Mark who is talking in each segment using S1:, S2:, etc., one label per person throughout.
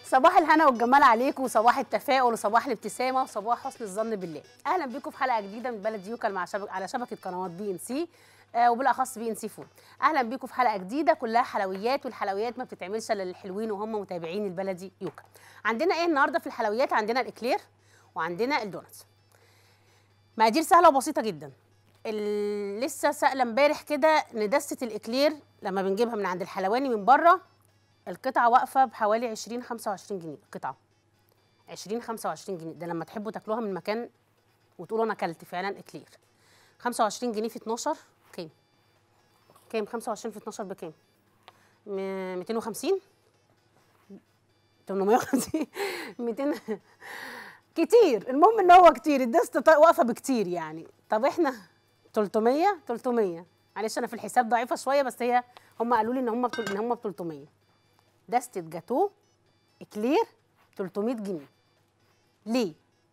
S1: صباح الهنا والجمال عليكم وصباح التفاؤل وصباح الابتسامه وصباح حسن الظن بالله اهلا بكم في حلقه جديده من بلد يوكل مع شبك على شبكه قنوات بي ان سي آه وبالاخص بي ان سي فود اهلا بكم في حلقه جديده كلها حلويات والحلويات ما بتتعملش الا للحلوين وهم متابعين البلدي يوكل عندنا ايه النهارده في الحلويات عندنا الاكلير وعندنا الدونتس مقادير سهله وبسيطه جدا ال- لسه سائله امبارح كده ان دسه الاكلير لما بنجيبها من عند الحلواني من بره القطعه واقفه بحوالي 20 25 جنيه القطعه 20 25 جنيه ده لما تحبوا تاكلوها من مكان وتقولوا انا اكلت فعلا اكلير 25 جنيه في 12 كام كام 25 في 12 بكام م- 250 850 200 كتير المهم ان هو كتير الدست ط- واقفه بكتير يعني طب احنا 300 300 معلش انا في الحساب ضعيفه شويه بس هي هم قالوا لي ان هم بتل... ان هم ب 300 دستة جاتوه اكلير 300 جنيه ليه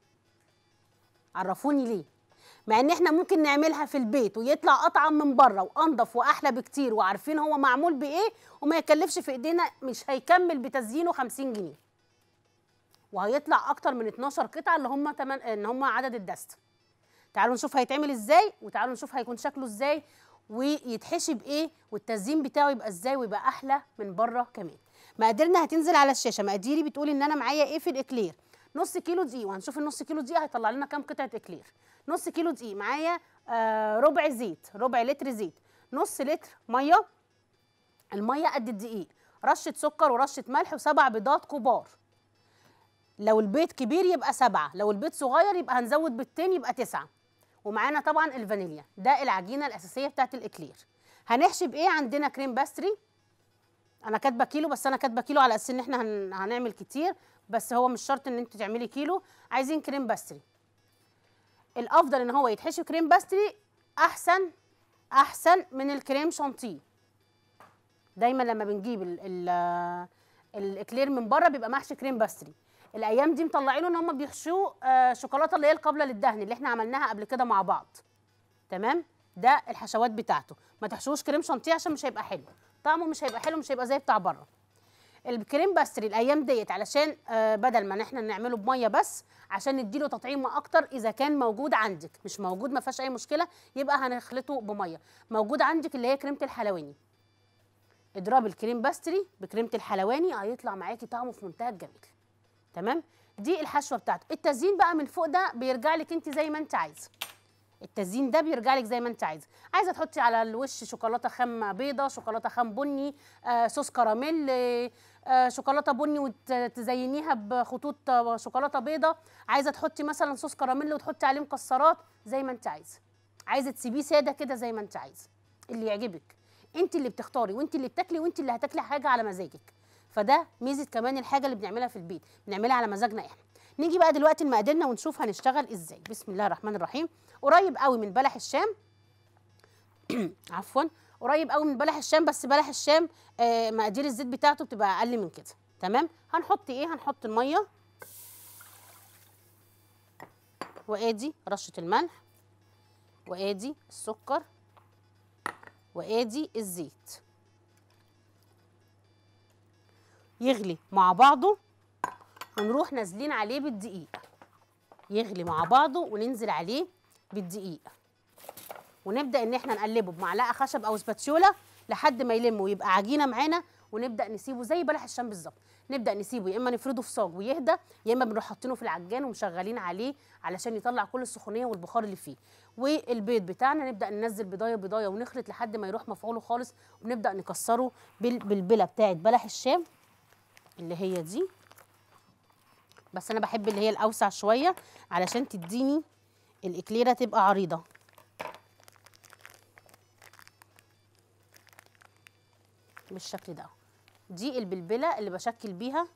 S1: عرفوني ليه مع ان احنا ممكن نعملها في البيت ويطلع اطعم من بره وانضف واحلى بكتير وعارفين هو معمول بايه وما يكلفش في ايدينا مش هيكمل بتزيينه 50 جنيه وهيطلع اكتر من 12 قطعه اللي هم تمن... ان هم عدد الدست تعالوا نشوف هيتعمل ازاي وتعالوا نشوف هيكون شكله ازاي ويتحشي بايه والتزيين بتاعه يبقى ازاي ويبقى احلى من بره كمان مقاديرنا هتنزل على الشاشه مقاديري بتقول ان انا معايا ايه في الاكلير نص كيلو دقيق وهنشوف النص كيلو دقيق هيطلع لنا كام قطعه اكلير نص كيلو دقيق معايا آه ربع زيت ربع لتر زيت نص لتر ميه الميه قد الدقيق رشه سكر ورشه ملح وسبع بيضات كبار لو البيت كبير يبقى سبعة لو البيت صغير يبقى هنزود بيضتين يبقى تسعة ومعانا طبعا الفانيليا ده العجينة الأساسية بتاعت الإكلير هنحشي بإيه عندنا كريم باستري أنا كاتبة كيلو بس أنا كاتبة كيلو على أساس إن إحنا هن... هنعمل كتير بس هو مش شرط إن أنت تعملي كيلو عايزين كريم باستري الأفضل إن هو يتحشي كريم باستري أحسن أحسن من الكريم شانتيه دايما لما بنجيب ال ال الاكلير من بره بيبقى محشي كريم باستري الايام دي مطلعينه ان هم بيحشوه آه، شوكولاته اللي هي القابله للدهن اللي احنا عملناها قبل كده مع بعض تمام ده الحشوات بتاعته ما تحشوش كريم شانتيه عشان مش هيبقى حلو طعمه مش هيبقى حلو مش هيبقى زي بتاع بره الكريم باستري الايام ديت علشان آه، بدل ما احنا نعمله بميه بس عشان نديله تطعيمه اكتر اذا كان موجود عندك مش موجود ما فيهاش اي مشكله يبقى هنخلطه بميه موجود عندك اللي هي كريمه الحلواني اضربي الكريم باستري بكريمه الحلواني هيطلع معاكي طعمه في منتهى الجمال تمام دي الحشوه بتاعته التزيين بقى من فوق ده بيرجع لك انت زي ما انت عايزه التزيين ده بيرجع لك زي ما انت عايزه عايزه تحطي على الوش شوكولاته خام بيضه شوكولاته خام بني آه صوص كراميل آه آه، شوكولاته بني وتزينيها بخطوط آه، شوكولاته بيضه عايزه تحطي مثلا صوص كراميل وتحطي عليه مكسرات زي ما انت عايزه عايزه تسيبيه ساده كده زي ما انت عايزه اللي يعجبك انت اللي بتختاري وانت اللي بتاكلي وانت اللي هتاكلي حاجه على مزاجك فده ميزه كمان الحاجه اللي بنعملها في البيت بنعملها على مزاجنا احنا نيجي بقى دلوقتي لمقاديرنا ونشوف هنشتغل ازاي بسم الله الرحمن الرحيم قريب قوي من بلح الشام عفوا قريب قوي من بلح الشام بس بلح الشام آه مقادير الزيت بتاعته بتبقى اقل من كده تمام هنحط ايه هنحط الميه وادي رشه الملح وادي السكر وادي الزيت يغلي مع بعضه ونروح نازلين عليه بالدقيق يغلي مع بعضه وننزل عليه بالدقيق ونبدا ان احنا نقلبه بمعلقه خشب او سباتشولا لحد ما يلم ويبقى عجينه معانا ونبدا نسيبه زي بلح الشام بالظبط نبدا نسيبه يا اما نفرده في صاج ويهدى يا اما بنروح حاطينه في العجان ومشغلين عليه علشان يطلع كل السخونيه والبخار اللي فيه والبيض بتاعنا نبدا ننزل بضايه بضايه ونخلط لحد ما يروح مفعوله خالص ونبدا نكسره بال- بالبله بتاعه بلح الشام اللي هي دي بس انا بحب اللي هي الاوسع شويه علشان تديني الاكليره تبقى عريضه بالشكل ده دي البلبله اللي بشكل بيها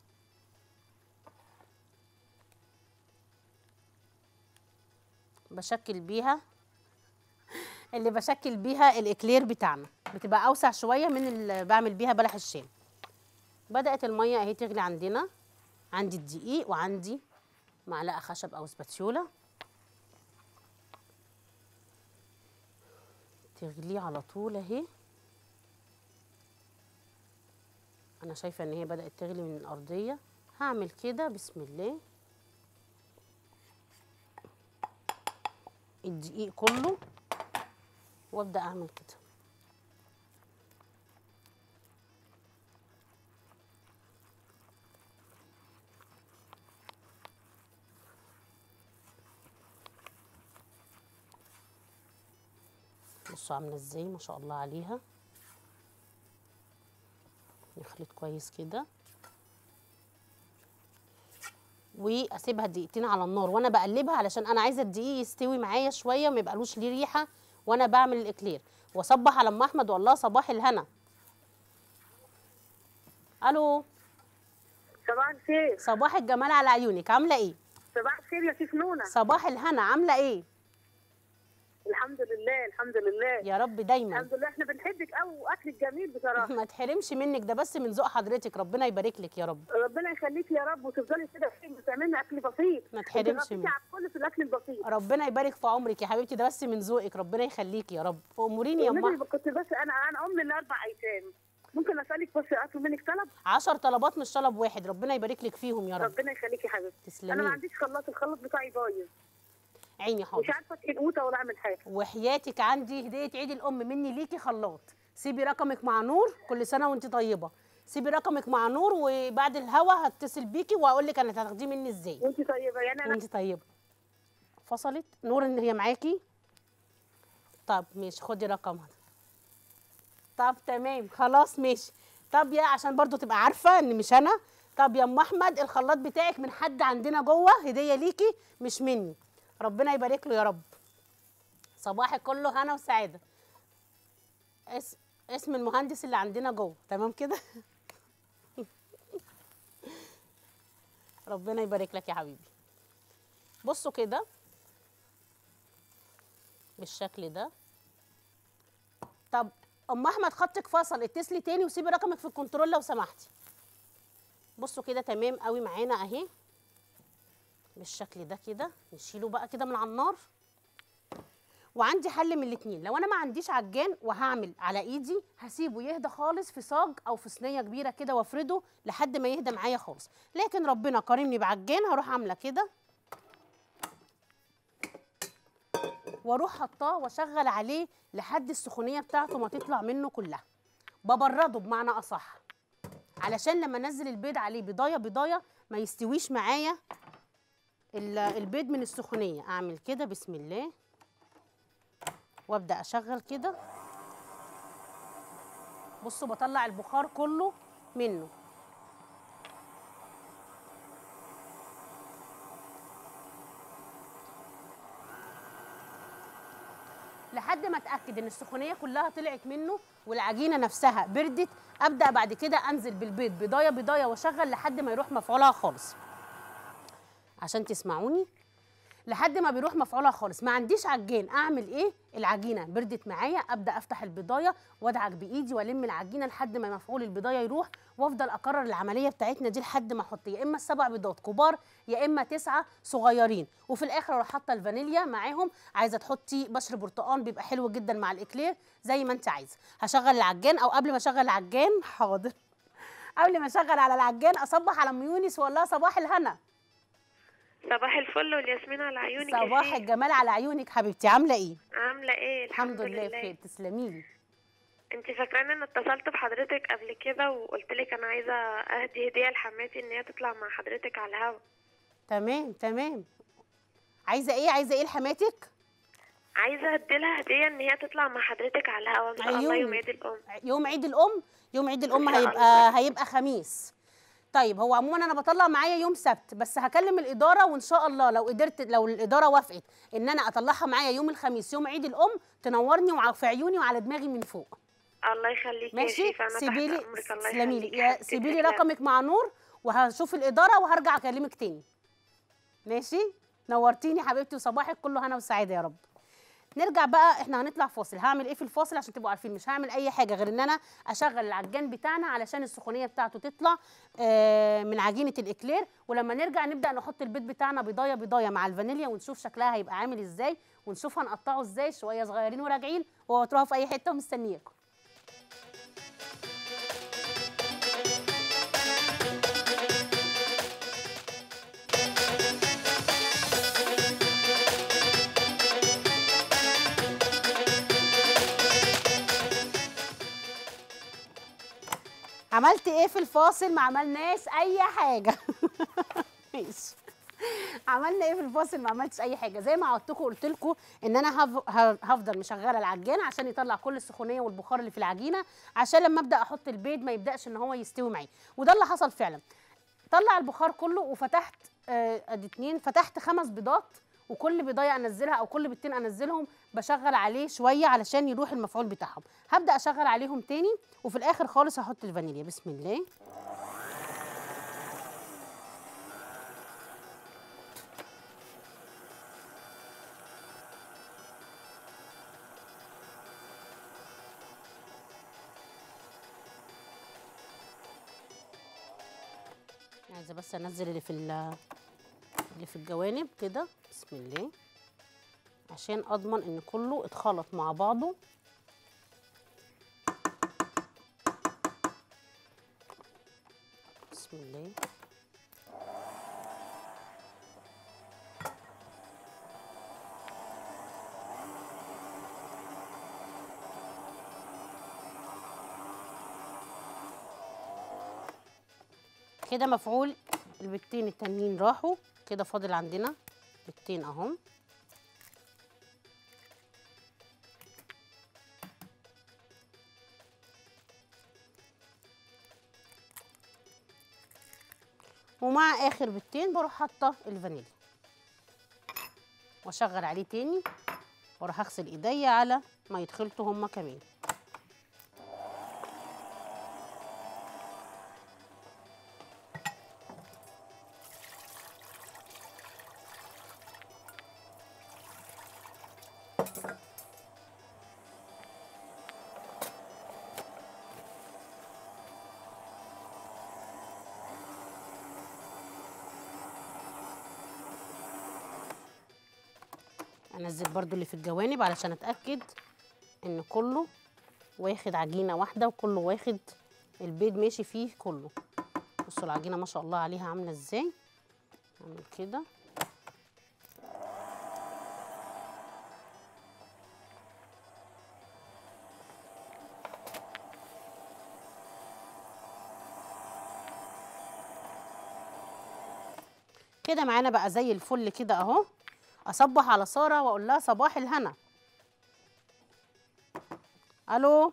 S1: بشكل بيها اللي بشكل بيها الاكلير بتاعنا بتبقى اوسع شويه من اللي بعمل بيها بلح الشام بدات الميه اهي تغلي عندنا عندي الدقيق وعندي معلقه خشب او سباتشولا تغلي على طول اهي انا شايفه ان هي بدات تغلي من الارضيه هعمل كده بسم الله الدقيق كله وابدا اعمل كده بصوا عامله ازاي ما شاء الله عليها نخلط كويس كده واسيبها دقيقتين على النار وانا بقلبها علشان انا عايزه الدقيق يستوي معايا شويه وما يبقالوش ليه ريحه وانا بعمل الاكلير واصبح على ام احمد والله صباح الهنا الو
S2: صباح الخير
S1: صباح الجمال على عيونك عامله ايه
S2: صباح الخير يا شيخ نونا
S1: صباح الهنا عامله ايه
S2: الحمد لله الحمد لله
S1: يا رب دايما
S2: الحمد لله احنا بنحبك قوي واكلك جميل بصراحه
S1: ما تحرمش منك ده بس من ذوق حضرتك ربنا يبارك لك يا رب
S2: ربنا يخليك يا رب وتفضلي كده بتعملي اكل بسيط
S1: ما تحرمش
S2: انت
S1: منك.
S2: غطيتي على الكل في الاكل البسيط
S1: ربنا يبارك في عمرك يا حبيبتي ده بس من ذوقك ربنا يخليكي يا رب اموريني يا ام
S2: والنبي كنت بس انا انا ام لاربع ايتام ممكن اسالك بس اطلب منك طلب
S1: 10 طلبات مش طلب واحد ربنا يبارك لك فيهم يا رب
S2: ربنا يخليكي يا حبيبتي
S1: تسلمي
S2: انا ما
S1: لي.
S2: عنديش خلاط الخلاط بتاعي بايظ
S1: عيني
S2: مش
S1: حاضر
S2: عارفه اتقي القوطه ولا اعمل حاجه
S1: وحياتك عندي هديه عيد الام مني ليكي خلاط سيبي رقمك مع نور كل سنه وانت طيبه سيبي رقمك مع نور وبعد الهوا هتصل بيكي واقول لك انا هتاخديه مني ازاي
S2: وانت طيبه يعني انا
S1: وانت طيبه فصلت نور ان هي معاكي طب ماشي خدي رقمها طب تمام خلاص ماشي طب يا عشان برضو تبقى عارفه ان مش انا طب يا ام احمد الخلاط بتاعك من حد عندنا جوه هديه ليكي مش مني ربنا يبارك له يا رب صباحك كله هنا وسعاده اسم اسم المهندس اللي عندنا جوه تمام كده ربنا يبارك لك يا حبيبي بصوا كده بالشكل ده طب ام احمد خطك فصل اتصلي تاني وسيبي رقمك في الكنترول لو سمحتي بصوا كده تمام قوي معانا اهي بالشكل ده كده نشيله بقى كده من على النار وعندي حل من الاتنين لو انا ما عنديش عجان وهعمل على ايدي هسيبه يهدى خالص في صاج او في صينيه كبيره كده وافرده لحد ما يهدى معايا خالص لكن ربنا كرمني بعجان هروح عامله كده واروح حطاه واشغل عليه لحد السخونيه بتاعته ما تطلع منه كلها ببرده بمعنى اصح علشان لما انزل البيض عليه بضايه بضايه ما يستويش معايا ال- البيض من السخونيه اعمل كده بسم الله وابدا اشغل كده بصوا بطلع البخار كله منه لحد ما اتاكد ان السخونيه كلها طلعت منه والعجينه نفسها بردت ابدا بعد كده انزل بالبيض بضايه بضايه واشغل لحد ما يروح مفعولها خالص عشان تسمعوني لحد ما بيروح مفعولها خالص ما عنديش عجان اعمل ايه العجينه بردت معايا ابدا افتح البضايه وادعك بايدي والم العجينه لحد ما مفعول البضايه يروح وافضل اكرر العمليه بتاعتنا دي لحد ما احط يا اما السبع بيضات كبار يا اما تسعه صغيرين وفي الاخر اروح حاطه الفانيليا معاهم عايزه تحطي بشر برتقان بيبقى حلو جدا مع الاكلير زي ما انت عايزه هشغل العجان او قبل ما اشغل العجان حاضر قبل ما اشغل على العجان اصبح على ام يونس والله صباح الهنا
S3: صباح الفل والياسمين على عيونك يا
S1: صباح
S3: شيخ.
S1: الجمال على عيونك حبيبتي عامله ايه
S3: عامله ايه
S1: الحمد لله بخير تسلمي لي
S3: انت فاكراني ان اتصلت بحضرتك قبل كده وقلت لك انا عايزه اهدي هديه لحماتي ان هي تطلع مع حضرتك على الهوا
S1: تمام تمام عايزه ايه عايزه ايه لحماتك
S3: عايزه ادي لها هديه ان هي تطلع مع حضرتك على الهوا ان شاء الله
S1: عيوني.
S3: يوم عيد الام
S1: يوم عيد الام يوم عيد الام
S3: إن شاء
S1: هيبقى هيبقى خميس طيب هو عموما انا بطلع معايا يوم سبت بس هكلم الاداره وان شاء الله لو قدرت لو الاداره وافقت ان انا اطلعها معايا يوم الخميس يوم عيد الام تنورني وع- في عيوني وعلى دماغي من فوق
S3: الله يخليك يا
S1: ماشي
S3: شيخ انا
S1: سيبي لي
S3: تحت امرك الله
S1: تسلمي لي
S3: يخليك
S1: يا-
S3: حبيبتي،
S1: سيبي لي
S3: تسلمي.
S1: رقمك مع نور وهشوف الاداره وهرجع اكلمك تاني ماشي نورتيني حبيبتي وصباحك كله هنا وسعاده يا رب نرجع بقى احنا هنطلع فاصل هعمل ايه في الفاصل عشان تبقوا عارفين مش هعمل اي حاجه غير ان انا اشغل العجان بتاعنا علشان السخونيه بتاعته تطلع آه، من عجينه الاكلير ولما نرجع نبدا نحط البيض بتاعنا بضايه بضايه مع الفانيليا ونشوف شكلها هيبقى عامل ازاي ونشوف هنقطعه ازاي شويه صغيرين وراجعين وهو تروحوا في اي حته ومستنياكم عملت ايه في الفاصل ما عملناش اي حاجه ماشي عملنا ايه في الفاصل ما عملتش اي حاجه زي ما عودتكم قلت لكم ان انا هف- ه- هفضل مشغله العجان عشان يطلع كل السخونيه والبخار اللي في العجينه عشان لما ابدا احط البيض ما يبداش ان هو يستوي معي وده اللي حصل فعلا طلع البخار كله وفتحت آه، ادي اتنين فتحت خمس بيضات وكل بيضايه انزلها او كل بيضتين انزلهم بشغل عليه شويه علشان يروح المفعول بتاعهم هبدا اشغل عليهم تاني وفي الاخر خالص هحط الفانيليا بسم الله عايزه بس انزل اللي في ال- اللي في الجوانب كده بسم الله عشان اضمن ان كله اتخلط مع بعضه بسم الله كده مفعول البتين التانيين راحوا كده فاضل عندنا بتين اهم ومع اخر بتين بروح حاطه الفانيليا واشغل عليه تاني واروح اغسل ايديا على ما يتخلطوا هما كمان انزل برضو اللي في الجوانب علشان اتاكد ان كله واخد عجينه واحده وكله واخد البيض ماشي فيه كله بصوا العجينه ما شاء الله عليها عامله ازاي اعمل كده كده معانا بقى زي الفل كده اهو اصبح على ساره واقول لها صباح الهنا الو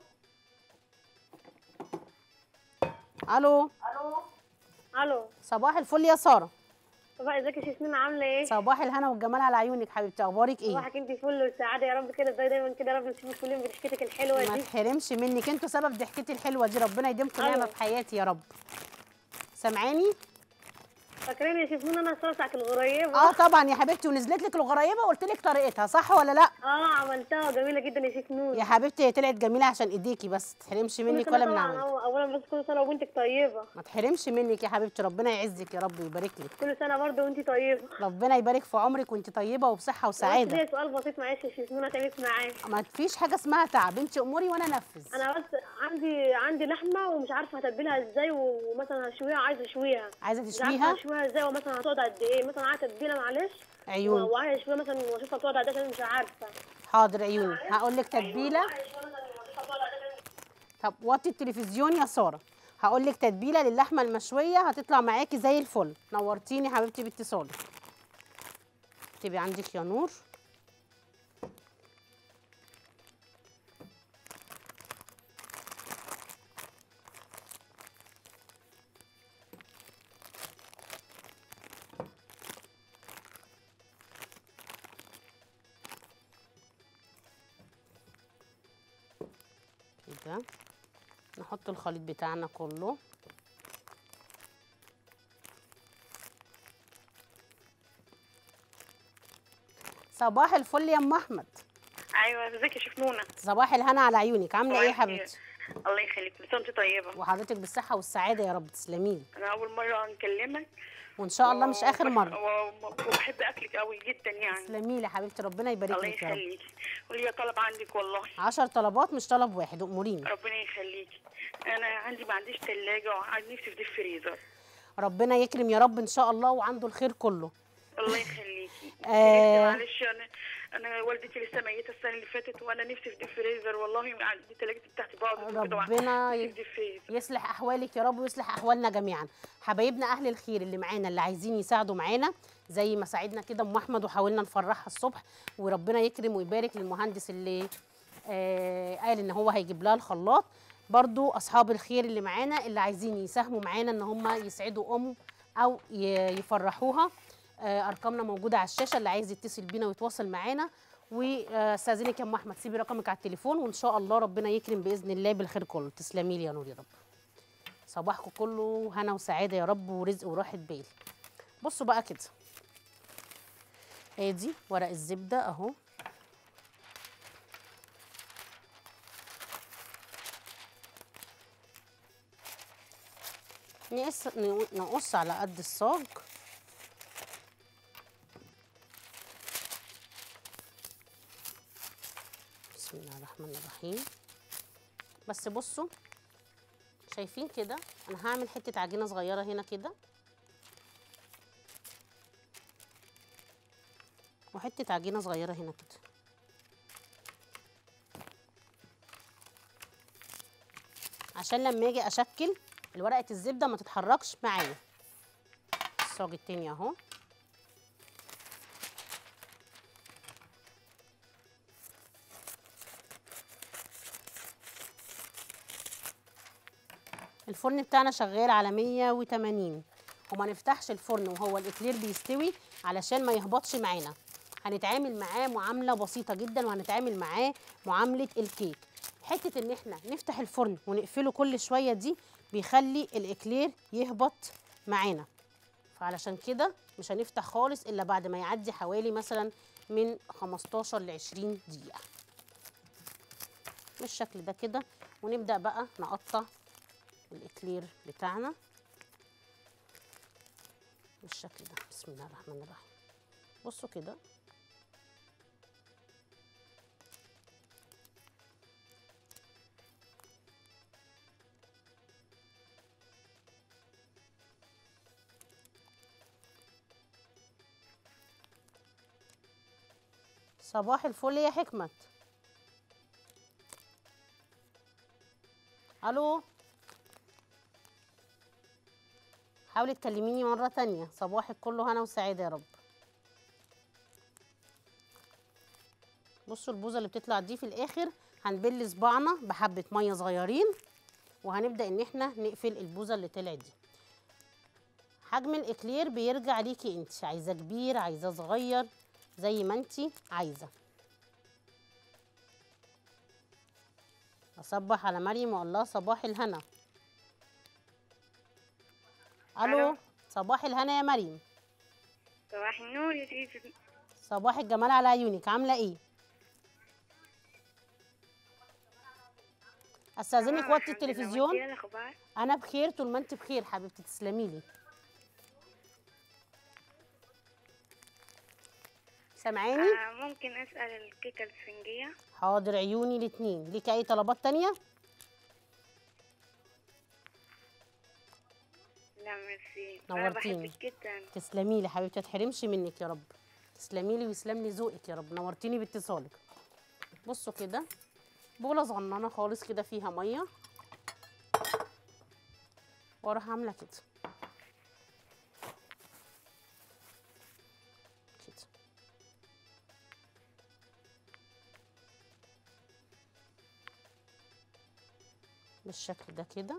S1: الو
S4: الو
S1: صباح الفل يا ساره
S4: صباح ازيك يا شيسمين عامله ايه
S1: صباح الهنا والجمال على عيونك حبيبتي اخبارك ايه
S4: صباحك انت فل والسعاده يا رب كده ازاي دايما كده يا رب نشوفك كل يوم بضحكتك الحلوه
S1: ما
S4: دي
S1: تحرمش منك انتوا سبب ضحكتي الحلوه دي ربنا يديمكم نعمه
S4: أيوة.
S1: في حياتي يا رب سامعاني
S4: فاكرين يا شيسمين انا الصلاه بتاعت الغريبه
S1: اه طبعا يا حبيبتي ونزلت لك الغريبه وقلت لك طريقتها صح ولا لا
S4: اه عملتها جميله جدا يا شيسمين
S1: يا حبيبتي هي طلعت جميله عشان ايديكي بس ما تحرمش
S4: كل
S1: منك
S4: سنة
S1: ولا من
S4: طبعاً
S1: عملك
S4: أو- اولا بس كل سنه وبنتك طيبه
S1: ما تحرمش منك يا حبيبتي ربنا يعزك يا رب ويبارك لك
S4: كل سنه برضه وانت طيبه
S1: ربنا يبارك في عمرك وانت طيبه وبصحه
S4: بس
S1: وسعاده
S4: ليا سؤال بسيط معلش يا شيسمين هتعبك معايا
S1: ما فيش حاجه اسمها تعب انت اموري وانا انفذ
S4: انا بس عندي عندي لحمه ومش عارفه هتبلها ازاي ومثلا هشويها عايزه اشويها
S1: عايزه
S4: مش
S1: تشويها
S4: عارفه اشويها ازاي ومثلا هتقعد قد ايه مثلا عايزه تتبيله معلش
S1: عيون
S4: وعايزه اشويها مثلا واشوفها بتقعد قد ايه عشان مش عارفه
S1: حاضر عيون هقول لك تتبيله طب وطي التلفزيون يا ساره هقول لك تتبيله للحمه المشويه هتطلع معاكي زي الفل نورتيني حبيبتي باتصالك اكتبي عندك يا نور كده نحط الخليط بتاعنا كله صباح الفل يا ام احمد
S5: ايوه ازيك يا شفنونه
S1: صباح الهنا على عيونك عامله ايه يا
S5: صباح الخير.
S1: حبيبتي
S5: الله يخليك كل سنه وانت طيبه
S1: وحضرتك بالصحه والسعاده يا رب تسلميلي
S5: انا اول مره نكلمك
S1: وان شاء الله مش اخر
S5: وبح-
S1: مره
S5: و- وبحب اكلك قوي جدا يعني
S1: تسلميلي يا حبيبتي ربنا يبارك
S5: الله
S1: لك يا رب
S5: يخليك وليا طلب عندك والله
S1: عشر طلبات مش طلب واحد اموريني
S5: ربنا يخليك انا عندي ما عنديش ثلاجه وعندي نفسي في ديب فريزر
S1: ربنا يكرم يا رب ان شاء الله وعنده الخير كله
S5: الله يخليكي
S1: آه.
S5: نفسي معلش انا انا والدتي لسه ميته السنه اللي فاتت وانا نفسي في ديب فريزر والله عندي ثلاجتي بتاعتي باظت وكده
S1: ربنا
S5: نفسي
S1: ي-
S5: في ديب فريزر
S1: يصلح احوالك يا رب ويصلح احوالنا جميعا حبايبنا اهل الخير اللي معانا اللي عايزين يساعدوا معانا زي ما ساعدنا كده ام احمد وحاولنا نفرحها الصبح وربنا يكرم ويبارك للمهندس اللي آه قال ان هو هيجيب لها الخلاط برضو اصحاب الخير اللي معانا اللي عايزين يساهموا معانا ان هم يسعدوا ام او ي- يفرحوها آه ارقامنا موجوده على الشاشه اللي عايز يتصل بينا ويتواصل معانا واستاذنك يا ام احمد سيبي رقمك على التليفون وان شاء الله ربنا يكرم باذن الله بالخير كله تسلمي لي يا نور يا رب صباحكم كله هنا وسعاده يا رب ورزق وراحه بال بصوا بقى كده ادي ورق الزبده اهو نقص نقص على قد الصاج بسم الله الرحمن الرحيم بس بصوا شايفين كده انا هعمل حته عجينه صغيره هنا كده وحته عجينه صغيره هنا كده عشان لما اجي اشكل الورقه الزبده ما تتحركش معايا الصاج التاني اهو الفرن بتاعنا شغال على 180 وما نفتحش الفرن وهو الاكلير بيستوي علشان ما يهبطش معانا هنتعامل معاه معامله بسيطه جدا وهنتعامل معاه معامله الكيك حته ان احنا نفتح الفرن ونقفله كل شويه دي بيخلي الاكلير يهبط معانا فعلشان كده مش هنفتح خالص الا بعد ما يعدي حوالي مثلا من 15 ل 20 دقيقه بالشكل ده كده ونبدا بقى نقطع الاكلير بتاعنا بالشكل ده بسم الله الرحمن الرحيم بصوا كده صباح الفل يا حكمت الو حاولي تكلميني مرة تانية صباحك كله هنا وسعادة يا رب بصوا البوزة اللي بتطلع دي في الآخر هنبل صباعنا بحبة مية صغيرين وهنبدأ إن احنا نقفل البوزة اللي طلعت دي حجم الإكلير بيرجع ليكي انت عايزاه كبير عايزاه صغير زي ما انت عايزة أصبح على مريم وأقول لها صباح الهنا الو
S3: ألو.
S1: صباح الهنا يا مريم
S3: صباح النور يا سيدي
S1: صباح الجمال على عيونك عامله ايه استاذنك
S3: تمام،
S1: وطي
S3: الحمد لله.
S1: التلفزيون
S3: وانتي ايه الاخبار
S1: انا بخير طول ما انت بخير حبيبتي تسلمي لي سامعاني
S3: آه ممكن اسال الكيكه الاسفنجيه
S1: حاضر عيوني الاتنين ليكي اي طلبات تانية
S3: لا ميرسي انا
S1: نورتيني.
S3: بحبك جدا
S1: تسلمي لي حبيبتي ما تحرمش منك يا رب تسلمي لي ويسلم لي ذوقك يا رب نورتيني باتصالك بصوا كده بوله صغننه خالص كده فيها ميه واروح عامله كده كده بالشكل ده كده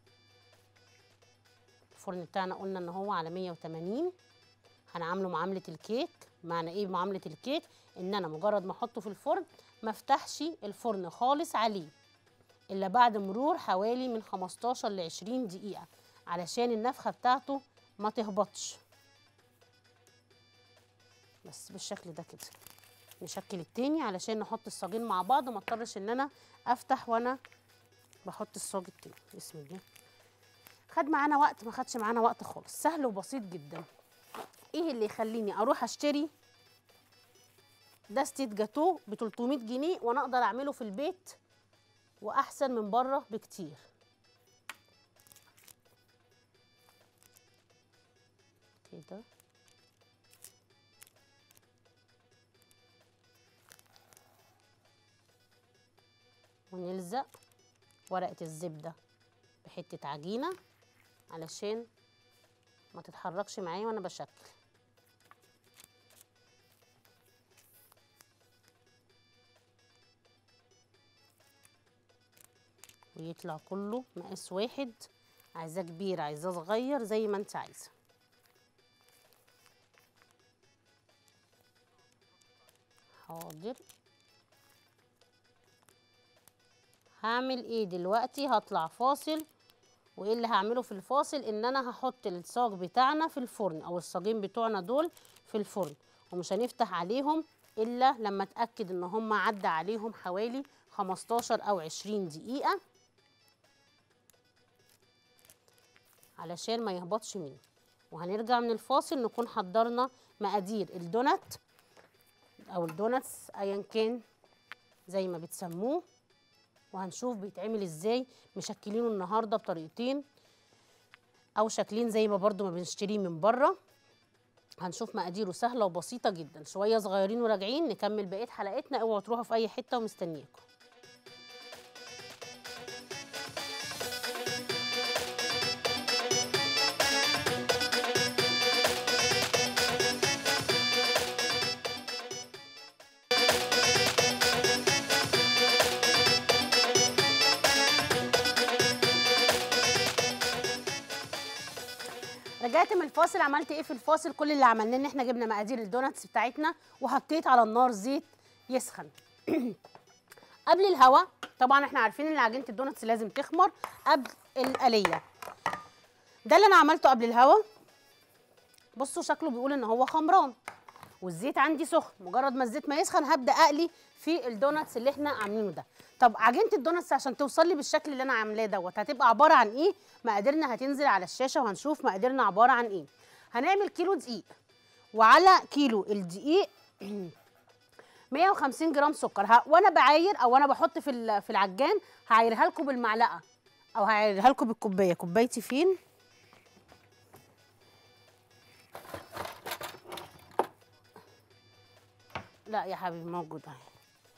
S1: الفرن بتاعنا قلنا ان هو على 180 هنعامله معامله الكيك معنى ايه معامله الكيك ان انا مجرد ما احطه في الفرن ما افتحش الفرن خالص عليه الا بعد مرور حوالي من 15 ل 20 دقيقه علشان النفخه بتاعته ما تهبطش بس بالشكل ده كده نشكل التاني علشان نحط الصاجين مع بعض وما اضطرش ان انا افتح وانا بحط الصاج التاني بسم الله خد معانا وقت ما خدش معانا وقت خالص سهل وبسيط جدا ايه اللي يخليني اروح اشتري دستة جاتوه ب 300 جنيه وانا اقدر اعمله في البيت واحسن من بره بكتير كده ونلزق ورقة الزبدة بحته عجينه علشان ما تتحركش معايا وانا بشكل ويطلع كله مقاس واحد عايزاه كبير عايزاه صغير زي ما انت عايزه حاضر هعمل ايه دلوقتي هطلع فاصل وايه اللي هعمله في الفاصل ان انا هحط الصاج بتاعنا في الفرن او الصاجين بتوعنا دول في الفرن ومش هنفتح عليهم الا لما اتاكد ان هم عدى عليهم حوالي 15 او 20 دقيقه علشان ما يهبطش مني وهنرجع من الفاصل نكون حضرنا مقادير الدونات او الدوناتس ايا كان زي ما بتسموه وهنشوف بيتعمل ازاي مشكلينه النهارده بطريقتين او شكلين زي ما برضو ما بنشتريه من بره هنشوف مقاديره سهله وبسيطه جدا شويه صغيرين وراجعين نكمل بقيه حلقتنا اوعوا تروحوا في اي حته ومستنياكم رجعت من الفاصل عملت ايه في الفاصل كل اللي عملناه ان احنا جبنا مقادير الدوناتس بتاعتنا وحطيت على النار زيت يسخن قبل الهوا طبعا احنا عارفين ان عجينه الدوناتس لازم تخمر قبل القليه ده اللي انا عملته قبل الهوا بصوا شكله بيقول ان هو خمران والزيت عندي سخن مجرد ما الزيت ما يسخن هبدا اقلي في الدوناتس اللي احنا عاملينه ده طب عجينه الدوناتس عشان توصل لي بالشكل اللي انا عاملاه دوت هتبقى عباره عن ايه مقاديرنا هتنزل على الشاشه وهنشوف مقاديرنا عباره عن ايه هنعمل كيلو دقيق وعلى كيلو الدقيق 150 جرام سكر ها وانا بعاير او انا بحط في ال- في العجان هعايرها لكم بالمعلقه او هعايرها لكم بالكوبايه كوبايتي فين لا يا حبيبي موجود اهي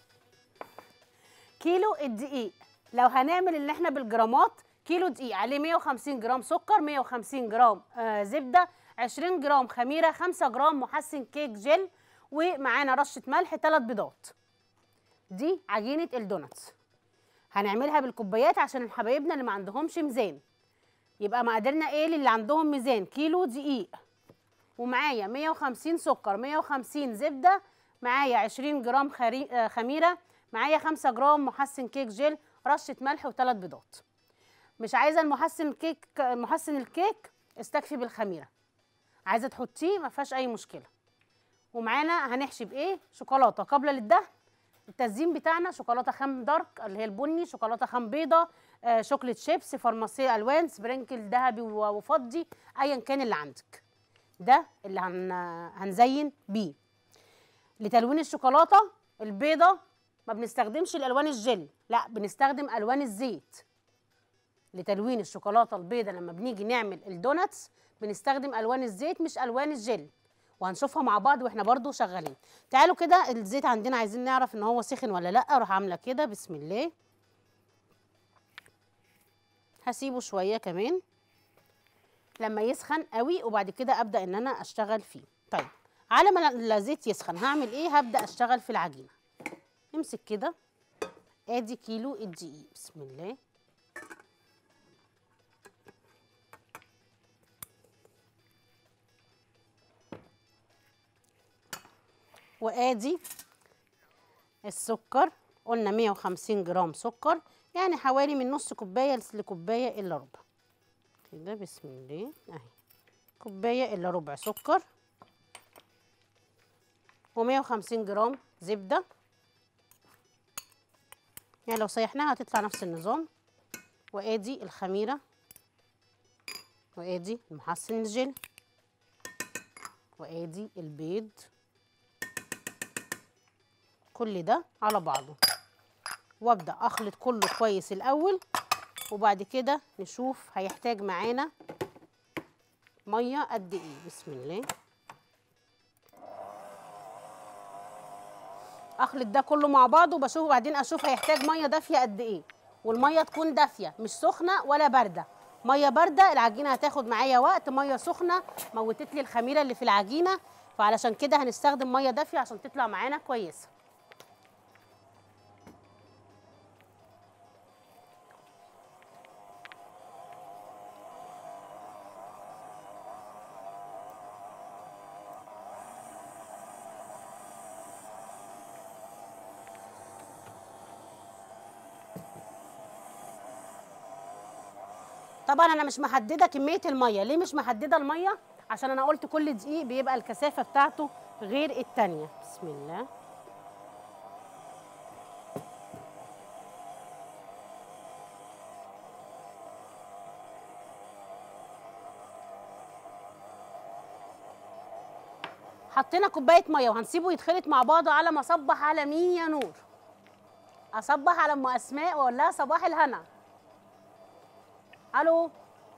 S1: كيلو الدقيق لو هنعمل اللي احنا بالجرامات كيلو دقيق عليه 150 جرام سكر 150 جرام آه زبده 20 جرام خميره 5 جرام محسن كيك جل ومعانا رشه ملح 3 بيضات دي عجينه الدوناتس هنعملها بالكوبايات عشان حبايبنا اللي ما عندهمش ميزان يبقى مقاديرنا ايه للي عندهم ميزان كيلو دقيق ومعايا 150 سكر 150 زبده معايا 20 جرام خري... آه، خميره معايا 5 جرام محسن كيك جل رشه ملح وثلاث بيضات مش عايزه المحسن كيك محسن الكيك استكفي بالخميره عايزه تحطيه ما فيهاش اي مشكله ومعانا هنحشي بايه شوكولاته قابله للدهن التزيين بتاعنا شوكولاته خام دارك اللي هي البني شوكولاته خام بيضه آه شوكليت شيبس فارماسيه الوان سبرينكل ذهبي و- وفضي ايا كان اللي عندك ده اللي هن... هنزين بيه لتلوين الشوكولاته البيضه ما بنستخدمش الالوان الجل لا بنستخدم الوان الزيت لتلوين الشوكولاته البيضه لما بنيجي نعمل الدوناتس بنستخدم الوان الزيت مش الوان الجل وهنشوفها مع بعض واحنا برضو شغالين تعالوا كده الزيت عندنا عايزين نعرف ان هو سخن ولا لا اروح عامله كده بسم الله هسيبه شويه كمان لما يسخن قوي وبعد كده ابدا ان انا اشتغل فيه طيب على ما الزيت يسخن هعمل ايه هبدا اشتغل في العجينه امسك كده ادي كيلو الدقيق بسم الله وادي السكر قلنا 150 جرام سكر يعني حوالي من نص كوبايه لكوبايه الا ربع كده بسم الله اهي كوبايه الا ربع سكر و150 جرام زبده يعني لو سيحناها هتطلع نفس النظام وادي الخميره وادي المحسن الجل وادي البيض كل ده على بعضه وابدا اخلط كله كويس الاول وبعد كده نشوف هيحتاج معانا ميه قد ايه بسم الله اخلط ده كله مع بعضه وبشوف وبعدين اشوف هيحتاج ميه دافيه قد ايه والميه تكون دافيه مش سخنه ولا بارده ميه بارده العجينه هتاخد معايا وقت ميه سخنه موتت لي الخميره اللي في العجينه فعلشان كده هنستخدم ميه دافيه عشان تطلع معانا كويسه طبعا انا مش محدده كميه الميه ليه مش محدده الميه عشان انا قلت كل دقيق بيبقى الكثافه بتاعته غير التانية بسم الله حطينا كوبايه ميه وهنسيبه يتخلط مع بعضه على ما اصبح على مين يا نور اصبح على ام اسماء واقول لها صباح الهنا الو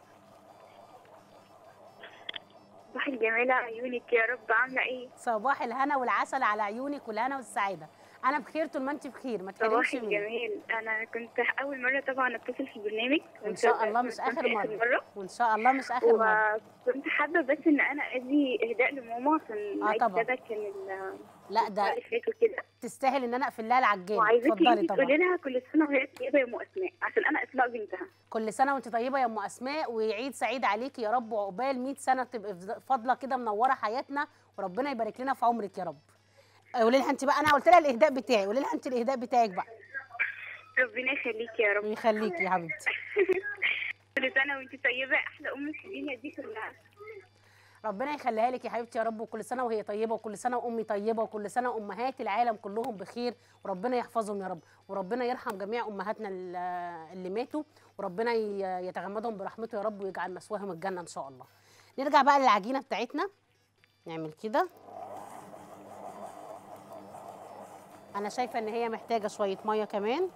S2: صباح الجمال عيونك يا رب عامله ايه
S1: صباح الهنا والعسل على عيونك والهنا والسعاده انا بخير طول ما انت بخير ما
S2: صباح
S1: تحرمش مني
S2: الجمال انا كنت اول مره طبعا اتصل في البرنامج
S1: وان شاء الله مش اخر مره وان شاء الله مش اخر مره
S2: وكنت حابه بس ان انا ادي اهداء لماما عشان
S1: آه
S2: عيد
S1: طبعا.
S2: ميلادها كان ال-
S1: لا ده
S2: اللي فات وكده
S1: تستاهل ان انا اقفل لها العجال
S2: وعايزاكي
S1: اتفضلي
S2: انت تقولي
S1: طبعا
S2: لها كل سنه وهي طيبه يا ام اسماء عشان انا اسماء بنتها
S1: كل سنه وانت طيبه يا ام اسماء وعيد سعيد عليكي يا رب وعقبال 100 سنه تبقى فاضله كده منوره حياتنا وربنا يبارك لنا في عمرك يا رب قولي لها انت بقى انا قلت لها الاهداء بتاعي قولي لها انت الاهداء بتاعك بقى
S2: ربنا يخليكي يا رب
S1: يخليكي يا حبيبتي
S2: كل سنه وانت طيبه احلى ام في الدنيا دي كلها
S1: ربنا يخليها لك يا حبيبتي يا رب وكل سنه وهي طيبه وكل سنه وامي طيبه وكل سنه امهات العالم كلهم بخير وربنا يحفظهم يا رب وربنا يرحم جميع امهاتنا ال- اللي ماتوا وربنا ي- يتغمدهم برحمته يا رب ويجعل مسواهم الجنه ان شاء الله نرجع بقى للعجينه بتاعتنا نعمل كده انا شايفه ان هي محتاجه شويه ميه كمان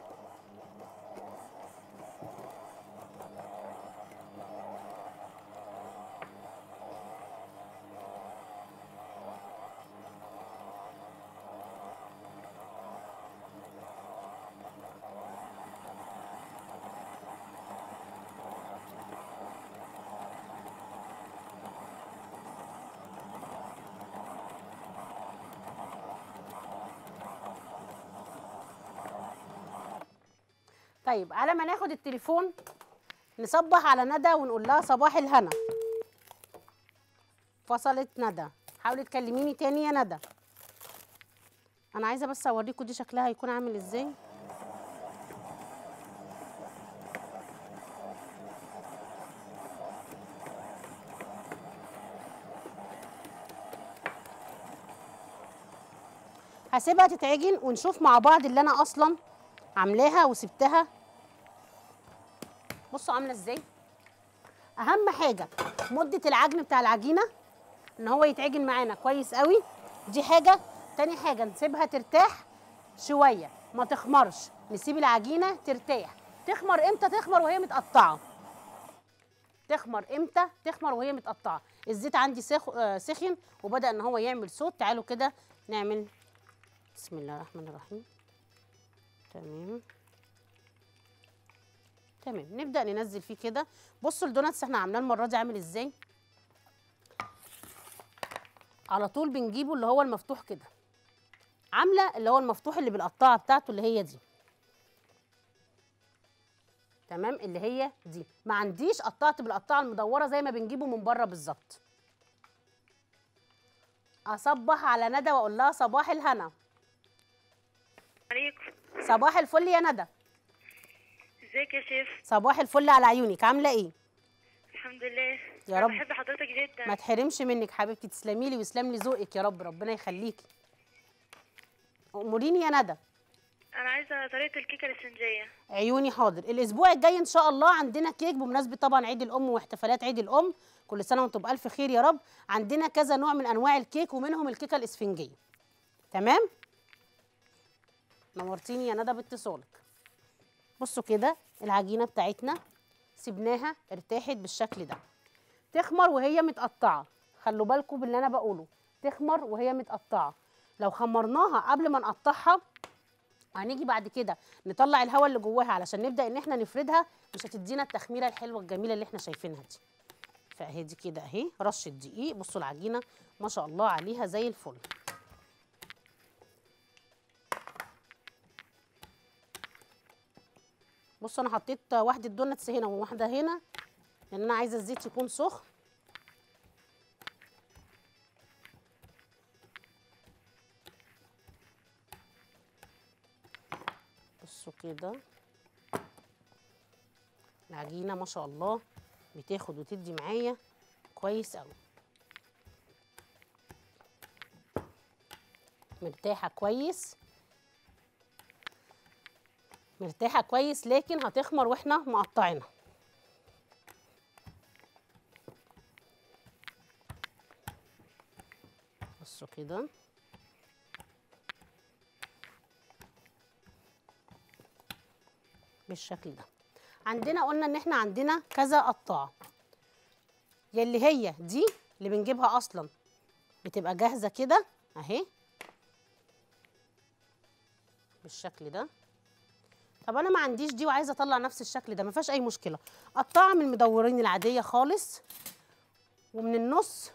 S1: طيب على ما ناخد التليفون نصبح على ندى ونقول لها صباح الهنا فصلت ندى حاولي تكلميني تاني يا ندى انا عايزه بس اوريكم دي شكلها هيكون عامل ازاي هسيبها تتعجن ونشوف مع بعض اللي انا اصلا عاملاها وسبتها بصوا عامله ازاي اهم حاجه مده العجن بتاع العجينه ان هو يتعجن معانا كويس قوي دي حاجه تاني حاجه نسيبها ترتاح شويه ما تخمرش نسيب العجينه ترتاح تخمر امتى تخمر وهي متقطعه تخمر امتى تخمر وهي متقطعه الزيت عندي سخ... آه، سخن وبدا ان هو يعمل صوت تعالوا كده نعمل بسم الله الرحمن الرحيم تمام تمام نبدا ننزل فيه كده بصوا الدوناتس احنا عاملاه المره دي عامل ازاي على طول بنجيبه اللي هو المفتوح كده عامله اللي هو المفتوح اللي بالقطاعه بتاعته اللي هي دي تمام اللي هي دي ما عنديش قطعت بالقطاعه المدوره زي ما بنجيبه من بره بالظبط اصبح على ندى واقول لها صباح الهنا
S3: عليكم
S1: صباح الفل يا ندى
S3: ازيك يا شيف
S1: صباح الفل على عيونك عامله ايه
S3: الحمد لله
S1: يا
S3: أنا
S1: رب.
S3: بحب حضرتك جدا
S1: ما تحرمش منك حبيبتي تسلمي لي ويسلم لي ذوقك يا رب ربنا يخليكي اموريني يا ندى
S3: انا عايزه طريقه الكيكه الاسفنجيه
S1: عيوني حاضر الاسبوع الجاي ان شاء الله عندنا كيك بمناسبه طبعا عيد الام واحتفالات عيد الام كل سنه وانتم بالف خير يا رب عندنا كذا نوع من انواع الكيك ومنهم الكيكه الاسفنجيه تمام نورتيني يا ندى باتصالك بصوا كده العجينه بتاعتنا سيبناها ارتاحت بالشكل ده تخمر وهي متقطعه خلوا بالكم باللي انا بقوله تخمر وهي متقطعه لو خمرناها قبل ما نقطعها هنيجي بعد كده نطلع الهواء اللي جواها علشان نبدا ان احنا نفردها مش هتدينا التخميره الحلوه الجميله اللي احنا شايفينها دي فاهي دي كده اهي رشه دقيق بصوا العجينه ما شاء الله عليها زي الفل بصوا انا حطيت واحده دونتس هنا وواحده هنا لان انا عايزه الزيت يكون سخن بصوا كده العجينه ما شاء الله بتاخد وتدي معايا كويس قوي مرتاحه كويس مرتاحه كويس لكن هتخمر واحنا مقطعينها بصوا كده بالشكل ده عندنا قلنا ان احنا عندنا كذا قطاعه يا اللي هي دي اللي بنجيبها اصلا بتبقى جاهزه كده اهي بالشكل ده طب انا ما عنديش دي وعايزه اطلع نفس الشكل ده ما فيهاش اي مشكله قطعها من المدورين العاديه خالص ومن النص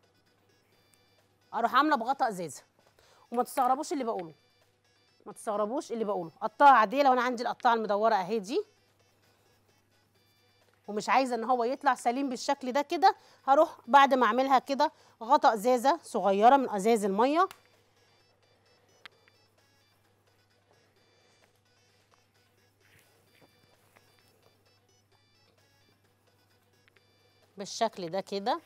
S1: اروح عامله بغطاء ازازه وما تستغربوش اللي بقوله ما تستغربوش اللي بقوله قطاعه عاديه لو انا عندي القطاعه المدوره اهي دي ومش عايزه ان هو يطلع سليم بالشكل ده كده هروح بعد ما اعملها كده غطا ازازه صغيره من ازاز الميه بالشكل ده كده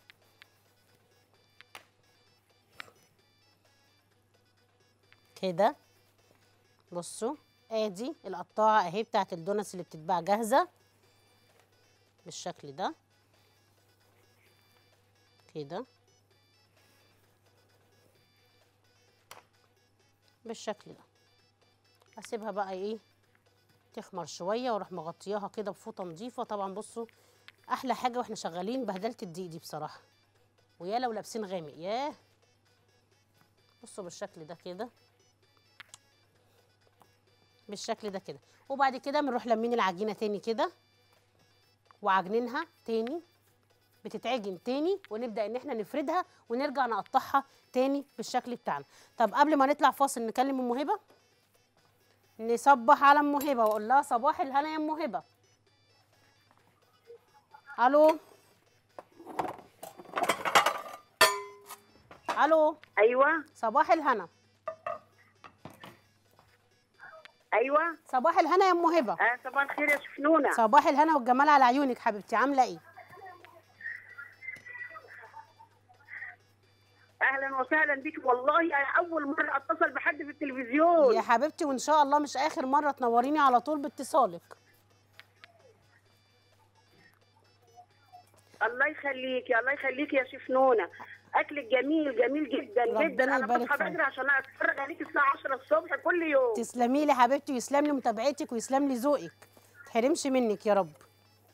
S1: كده بصوا ادي القطاعه اهي بتاعت الدونتس اللي بتتباع جاهزه بالشكل ده كده بالشكل ده اسيبها بقى ايه تخمر شويه واروح مغطياها كده بفوطه نظيفه طبعا بصوا احلى حاجه واحنا شغالين بهدله الدقيق دي بصراحه ويا لو لابسين غامق ياه بصوا بالشكل ده كده بالشكل ده كده وبعد كده بنروح لمين العجينه تاني كده وعجنينها تاني بتتعجن تاني ونبدا ان احنا نفردها ونرجع نقطعها تاني بالشكل بتاعنا طب قبل ما نطلع فاصل نكلم ام هبه نصبح على ام هبه واقول لها صباح الهنا يا ام هبه الو الو
S2: ايوه
S1: صباح الهنا
S2: ايوه
S1: صباح الهنا يا ام هبه
S2: آه صباح الخير يا شفنونه
S1: صباح الهنا والجمال على عيونك حبيبتي عامله ايه
S2: اهلا وسهلا بيك والله انا اول مره اتصل بحد في التلفزيون
S1: يا حبيبتي وان شاء الله مش اخر مره تنوريني على طول باتصالك
S2: الله يخليكي الله يخليكي يا شفنونه اكلك جميل جميل جدا
S1: ربنا
S2: جدا انا
S1: يبارك
S2: بصحى
S1: فيك.
S2: بدري عشان اتفرج عليك الساعه 10 الصبح كل يوم
S1: تسلمي لي حبيبتي ويسلم لي متابعتك ويسلم لي ذوقك تحرمش منك يا رب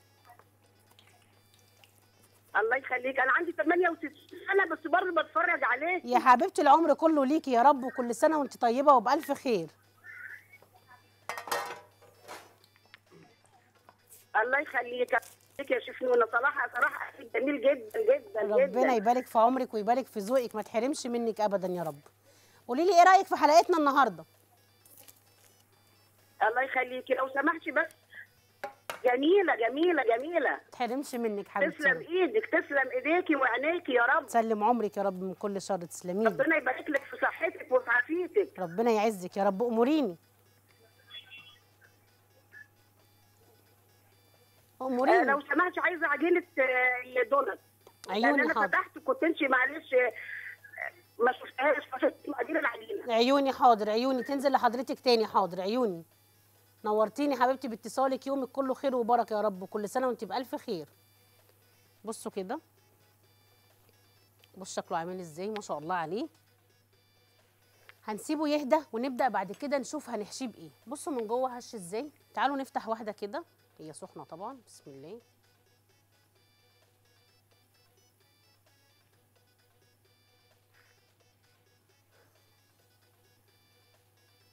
S2: الله يخليك انا عندي 68 سنه بس برضه بتفرج عليك
S1: يا حبيبتي العمر كله ليكي يا رب وكل سنه وانت طيبه وبالف خير
S2: الله يخليك يخليك يا شفنونه صراحه صراحه أكلك جميل جدا جدا
S1: ربنا
S2: جدا
S1: يبارك في عمرك ويبارك في ذوقك ما تحرمش منك ابدا يا رب قولي لي ايه رايك في حلقتنا النهارده
S2: الله يخليكي لو سمحتي بس جميله جميله جميله
S1: ما تحرمش منك حبيبتي
S2: تسلم ايدك تسلم ايديكي وعينيكي يا رب
S1: تسلم عمرك يا رب من كل شر تسلمي لي
S2: ربنا يبارك لك في صحتك وفي عافيتك
S1: ربنا يعزك يا رب اموريني
S2: آه
S1: اموريني
S2: لو سمحتي عايزه عجينه آه، دونت لان
S1: عيوني
S2: انا
S1: حاضر
S2: فتحت كنت انت معلش آه، ما شفتهاش فشفت مقادير العجينه
S1: عيوني حاضر عيوني تنزل لحضرتك تاني حاضر عيوني نورتيني حبيبتي باتصالك يومك كله خير وبركه يا رب وكل سنه وانت بالف خير بصوا كده بص شكله عامل ازاي ما شاء الله عليه هنسيبه يهدى ونبدا بعد كده نشوف هنحشيه بايه بصوا من جوه هش ازاي تعالوا نفتح واحده كده هي سخنه طبعا بسم الله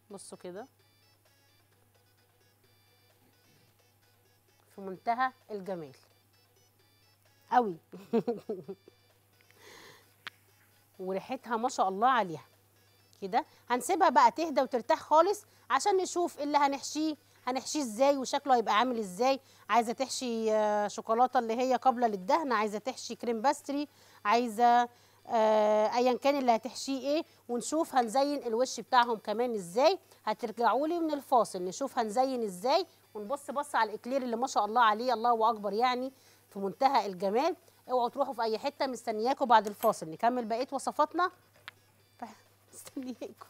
S1: بصوا كده في منتهى الجمال قوي وريحتها ما شاء الله عليها كده هنسيبها بقى تهدى وترتاح خالص عشان نشوف ايه اللي هنحشيه هنحشيه ازاي وشكله هيبقى عامل ازاي عايزه تحشي آه، شوكولاته اللي هي قابله للدهن عايزه تحشي كريم باستري عايزه آه، ايا كان اللي هتحشيه ايه ونشوف هنزين الوش بتاعهم كمان ازاي هترجعوا لي من الفاصل نشوف هنزين ازاي ونبص بص على الاكلير اللي ما شاء الله عليه الله اكبر يعني في منتهى الجمال اوعوا تروحوا في اي حته مستنياكم بعد الفاصل نكمل بقيه وصفاتنا مستنياكم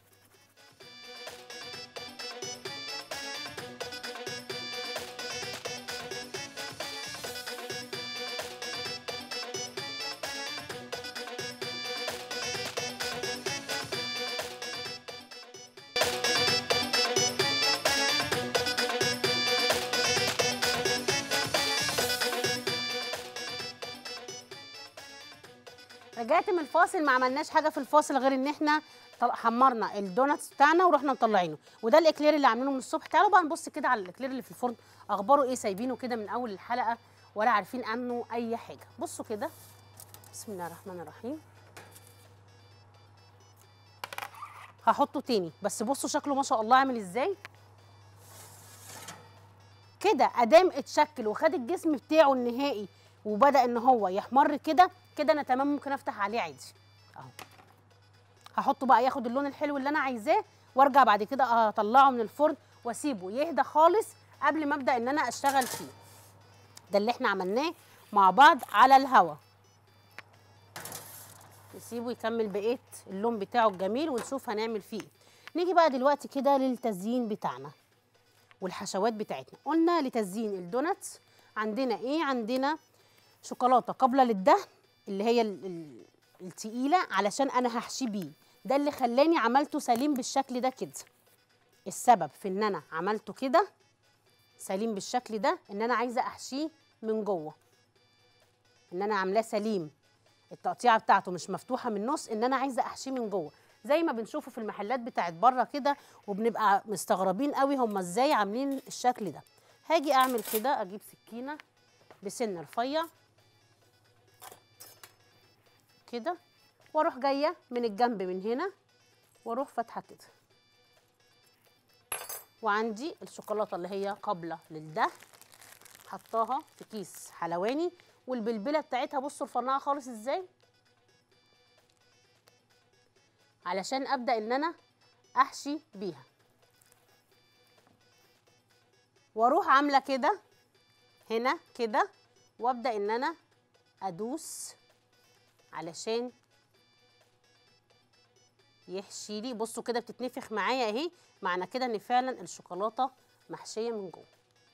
S1: رجعت من الفاصل ما عملناش حاجه في الفاصل غير ان احنا طل- حمرنا الدوناتس بتاعنا ورحنا مطلعينه وده الاكلير اللي عاملينه من الصبح تعالوا بقى نبص كده على الاكلير اللي في الفرن اخباره ايه سايبينه كده من اول الحلقه ولا عارفين عنه اي حاجه بصوا كده بسم الله الرحمن الرحيم هحطه تاني بس بصوا شكله ما شاء الله عامل ازاي كده ادام اتشكل وخد الجسم بتاعه النهائي وبدا ان هو يحمر كده كده انا تمام ممكن افتح عليه عادي اهو هحطه بقى ياخد اللون الحلو اللي انا عايزاه وارجع بعد كده اطلعه من الفرن واسيبه يهدى خالص قبل ما ابدا ان انا اشتغل فيه ده اللي احنا عملناه مع بعض على الهوا نسيبه يكمل بقيه اللون بتاعه الجميل ونشوف هنعمل فيه ايه نيجي بقى دلوقتي كده للتزيين بتاعنا والحشوات بتاعتنا قلنا لتزيين الدوناتس عندنا ايه عندنا شوكولاته قابله للدهن اللي هي ال- ال- التقيله علشان انا هحشي بيه ده اللي خلاني عملته سليم بالشكل ده كده السبب في ان انا عملته كده سليم بالشكل ده ان انا عايزه احشيه من جوه ان انا عاملاه سليم التقطيعه بتاعته مش مفتوحه من النص ان انا عايزه احشيه من جوه زي ما بنشوفه في المحلات بتاعت بره كده وبنبقى مستغربين قوي هم ازاي عاملين الشكل ده هاجي اعمل كده اجيب سكينه بسن رفيع كده واروح جايه من الجنب من هنا واروح فاتحه كده وعندي الشوكولاته اللي هي قابله للدهن حطاها في كيس حلواني والبلبله بتاعتها بصوا رفناها خالص ازاي علشان ابدا ان انا احشي بيها واروح عامله كده هنا كده وابدا ان انا ادوس علشان يحشي لي بصوا كده بتتنفخ معايا اهي معنى كده ان فعلا الشوكولاته محشيه من جوه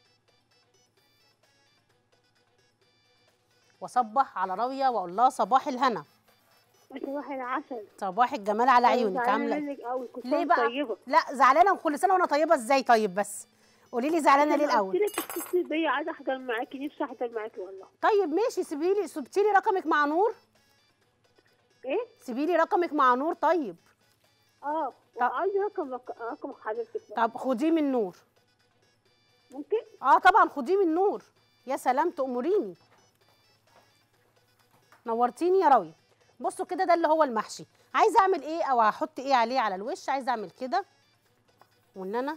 S1: واصبح على راويه واقول لها صباح الهنا
S4: صباح العسل
S1: صباح الجمال على عيونك عامله إيه؟
S4: منك قوي كنت
S1: ليه بقى
S4: طيبه
S1: لا زعلانه وكل سنه وانا طيبه ازاي طيب بس قولي لي زعلانه ليه الاول
S4: قلت لك اتصلي بيا عايزه احضر معاكي نفسي احضر معاكي والله
S1: طيب ماشي سيبي لي سبتي لي رقمك مع نور
S4: ايه
S1: سيبي لي رقمك مع نور طيب
S4: اه وعايزه رقم رقم حضرتك بقى.
S1: طب خديه من نور
S4: ممكن
S1: اه طبعا خديه من نور يا سلام تأمريني نورتيني يا راوية بصوا كده ده اللي هو المحشي عايزه اعمل ايه او هحط ايه عليه على الوش عايزه اعمل كده وان انا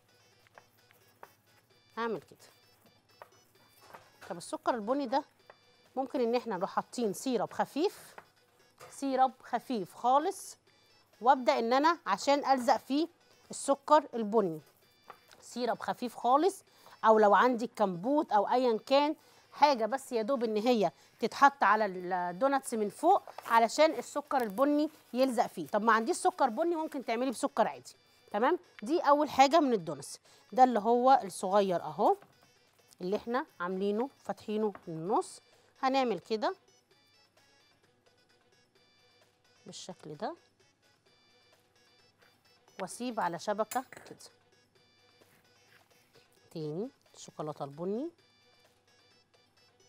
S1: اعمل كده طب السكر البني ده ممكن ان احنا نروح حاطين سيرب خفيف سيرب خفيف خالص وابدا ان انا عشان الزق فيه السكر البني سيرب خفيف خالص او لو عندي كمبوت او ايا كان حاجه بس يا دوب ان هي تتحط على الدوناتس من فوق علشان السكر البني يلزق فيه طب ما عنديش سكر بني ممكن تعملي بسكر عادي تمام دي اول حاجه من الدوناتس ده اللي هو الصغير اهو اللي احنا عاملينه فاتحينه من النص هنعمل كده بالشكل ده واسيب على شبكه كده تاني الشوكولاته البني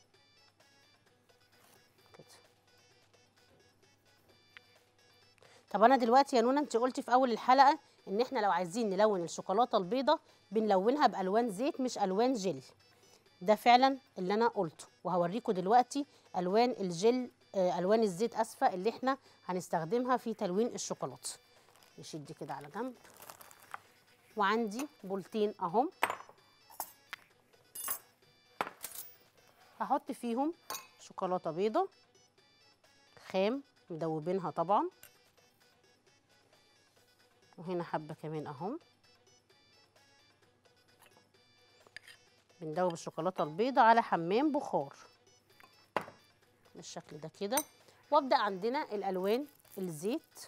S1: كده طب انا دلوقتي يا نونا انت قلتي في اول الحلقه ان احنا لو عايزين نلون الشوكولاته البيضه بنلونها بالوان زيت مش الوان جل ده فعلا اللي انا قلته وهوريكم دلوقتي الوان الجل آه، الوان الزيت اسفه اللي احنا هنستخدمها في تلوين الشوكولاته نشد دي كده على جنب وعندي بولتين اهم هحط فيهم شوكولاته بيضه خام مدوبينها طبعا وهنا حبه كمان اهم بندوب الشوكولاته البيضه على حمام بخار بالشكل ده كده وابدا عندنا الالوان الزيت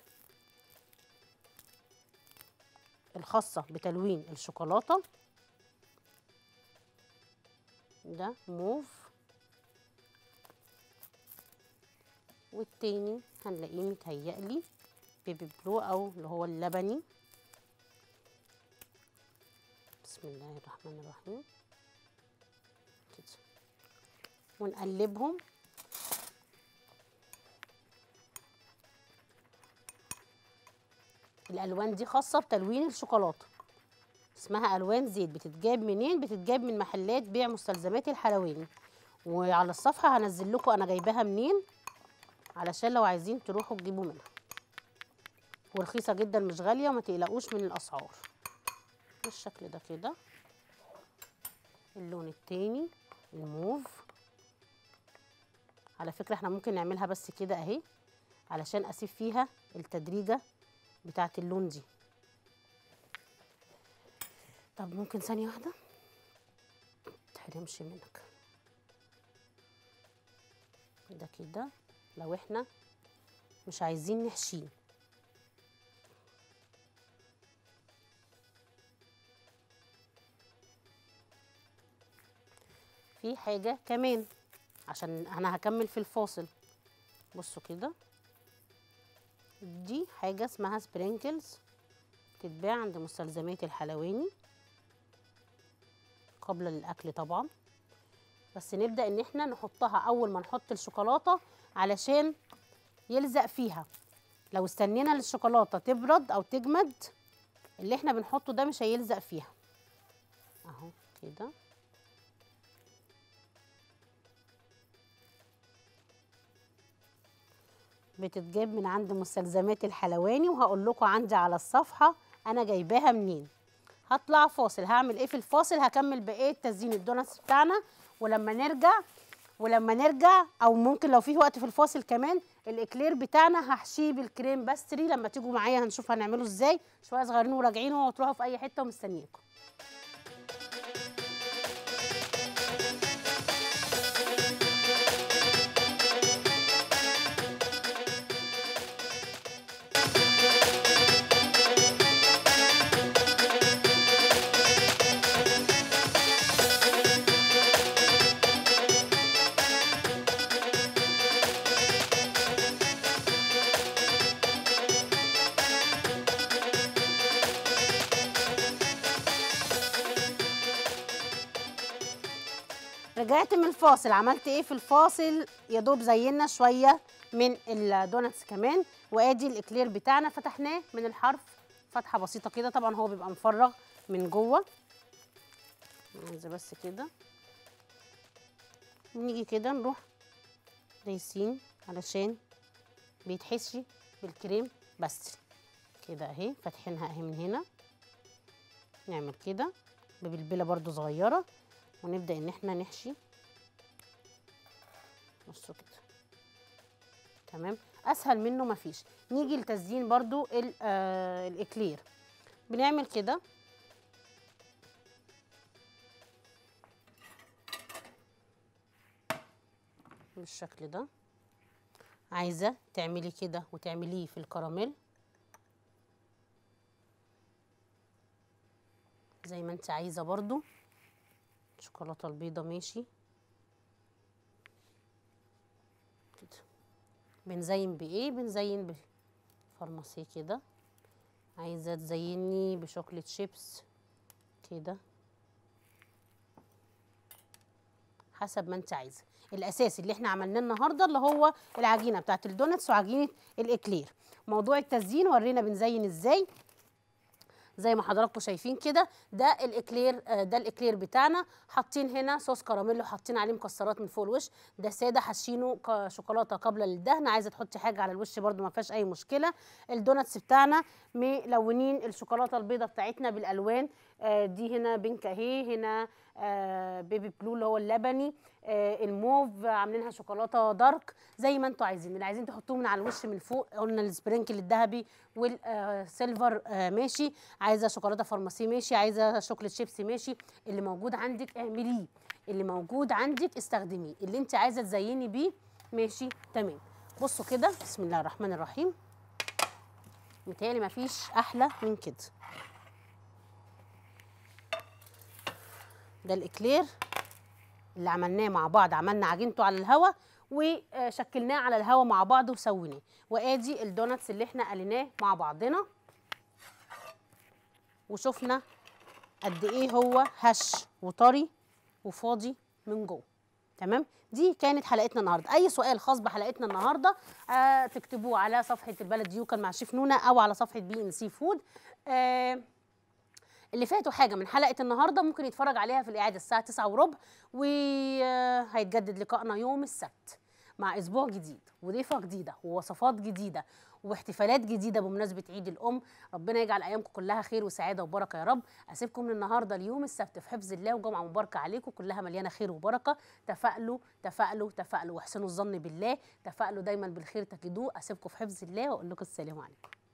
S1: الخاصه بتلوين الشوكولاته ده موف والتاني هنلاقيه متهيألي بيبي بلو او اللي هو اللبني بسم الله الرحمن الرحيم كده ونقلبهم الالوان دي خاصه بتلوين الشوكولاته اسمها الوان زيت بتتجاب منين بتتجاب من محلات بيع مستلزمات الحلواني وعلى الصفحه هنزل لكم انا جايباها منين علشان لو عايزين تروحوا تجيبوا منها ورخيصه جدا مش غاليه وما تقلقوش من الاسعار بالشكل ده كده اللون التاني الموف على فكره احنا ممكن نعملها بس كده اهي علشان اسيب فيها التدريجه بتاعه اللون دي طب ممكن ثانيه واحده متحرمش منك ده كده لو احنا مش عايزين نحشيه في حاجة كمان عشان انا هكمل في الفاصل بصوا كده دي حاجة اسمها سبرينكلز بتتباع عند مستلزمات الحلواني قبل الأكل طبعا بس نبدأ ان احنا نحطها اول ما نحط الشوكولاتة علشان يلزق فيها لو استنينا للشوكولاتة تبرد او تجمد اللي احنا بنحطه ده مش هيلزق فيها اهو كده بتتجاب من عند مستلزمات الحلواني وهقول لكم عندي على الصفحه انا جايباها منين هطلع فاصل هعمل ايه في الفاصل هكمل بقيه تزيين الدوناتس بتاعنا ولما نرجع ولما نرجع او ممكن لو فيه وقت في الفاصل كمان الاكلير بتاعنا هحشيه بالكريم باستري لما تيجوا معايا هنشوف هنعمله ازاي شويه صغيرين وراجعين وتروحوا في اي حته ومستنياكم رجعت من الفاصل عملت ايه في الفاصل يا دوب زينا شويه من الدوناتس كمان وادي الاكلير بتاعنا فتحناه من الحرف فتحه بسيطه كده طبعا هو بيبقى مفرغ من جوه عايزه بس كده نيجي كده نروح دايسين علشان بيتحشي بالكريم بس كده اهي فاتحينها اهي من هنا نعمل كده ببلبله برضو صغيره ونبدا ان احنا نحشي بصوا كده تمام اسهل منه مفيش نيجي لتزيين برضو ال- آه الاكلير بنعمل كده بالشكل ده عايزه تعملي كده وتعمليه في الكراميل زي ما انت عايزه برضو الشوكولاته البيضه ماشي كده بنزين بايه بنزين بالفرماسيه كده عايزه تزيني بشوكليت شيبس كده حسب ما انت عايزه الاساسي اللي احنا عملناه النهارده اللي هو العجينه بتاعت الدونتس وعجينه الاكلير موضوع التزيين ورينا بنزين ازاي زي ما حضراتكم شايفين كده ده الاكلير آه، ده الاكلير بتاعنا حاطين هنا صوص كراميل وحاطين عليه مكسرات من فوق الوش ده ساده حاشينه ك- شوكولاته قبل للدهن عايزه تحطي حاجه على الوش برده ما فيهاش اي مشكله الدوناتس بتاعنا ملونين الشوكولاته البيضه بتاعتنا بالالوان آه، دي هنا بينك اهي هنا آه، بيبي بلو اللي هو اللبني آه، الموف عاملينها شوكولاته دارك زي ما انتوا عايزين اللي عايزين تحطوه من على الوش من فوق قلنا السبرينكل الذهبي والسيلفر ماشي عايزه شوكولاته فارماسي ماشي عايزه شوكليت شيبسي ماشي اللي موجود عندك اعمليه اللي موجود عندك استخدميه اللي انت عايزه تزيني بيه ماشي تمام بصوا كده بسم الله الرحمن الرحيم متهيألي مفيش احلى من كده ده الاكلير اللي عملناه مع بعض عملنا عجينته على الهوا وشكلناه على الهوا مع بعض وسويناه وادي الدوناتس اللي احنا قليناه مع بعضنا وشفنا قد ايه هو هش وطري وفاضي من جوه تمام دي كانت حلقتنا النهارده اي سؤال خاص بحلقتنا النهارده آه تكتبوه على صفحه البلد يوكل مع شيف نونا او على صفحه بي ان سي فود آه اللي فاتوا حاجه من حلقه النهارده ممكن يتفرج عليها في الاعاده الساعه 9 وربع وهيتجدد لقائنا يوم السبت مع اسبوع جديد وضيفه جديده ووصفات جديده واحتفالات جديده بمناسبه عيد الام ربنا يجعل ايامكم كلها خير وسعاده وبركه يا رب اسيبكم من النهارده ليوم السبت في حفظ الله وجمعه مباركه عليكم كلها مليانه خير وبركه تفائلوا تفائلوا تفائلوا واحسنوا الظن بالله تفائلوا دايما بالخير تجدوه اسيبكم في حفظ الله واقول لكم السلام عليكم